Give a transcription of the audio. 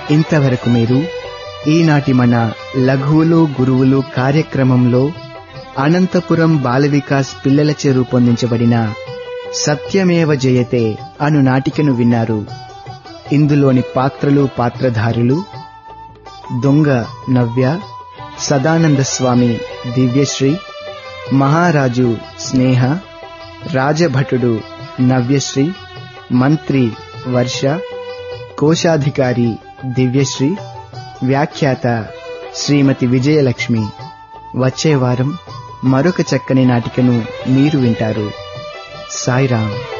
ఇంతవరకు మీరు ఈనాటి మన లఘువులు గురువులు కార్యక్రమంలో అనంతపురం బాల వికాస్ పిల్లలచే రూపొందించబడిన సత్యమేవ జయతే అను నాటికను విన్నారు ఇందులోని పాత్రలు పాత్రధారులు దొంగ నవ్య సదానంద స్వామి దివ్యశ్రీ మహారాజు స్నేహ రాజభటుడు నవ్యశ్రీ మంత్రి వర్ష కోశాధికారి దివ్యశ్రీ వ్యాఖ్యాత శ్రీమతి విజయలక్ష్మి వచ్చే వారం మరొక చక్కని నాటికను మీరు వింటారు సాయిరాం